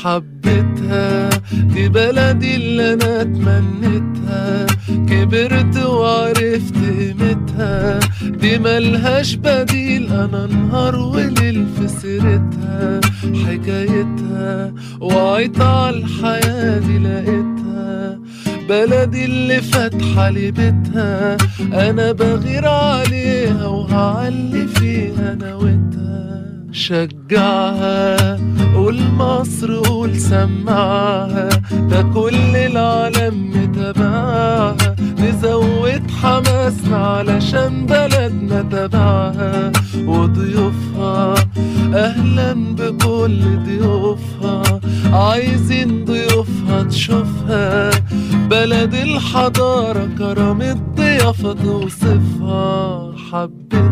حبيتها دي بلدي اللي انا اتمنيتها كبرت وعرفت قيمتها دي ملهاش بديل انا نهار وليل في سيرتها حكايتها وعيت على الحياة دي لقيتها بلدي اللي فاتحة لي بيتها أنا بغير عليها وهعلي فيها نوتها شجعها قول مصر قول سمعها ده كل العالم متابعها نزود حماسنا علشان بلدنا تبعها وضيوفها اهلا بكل ضيوفها عايزين ضيوفها تشوفها بلد الحضارة كرم الضيافة توصفها حبيت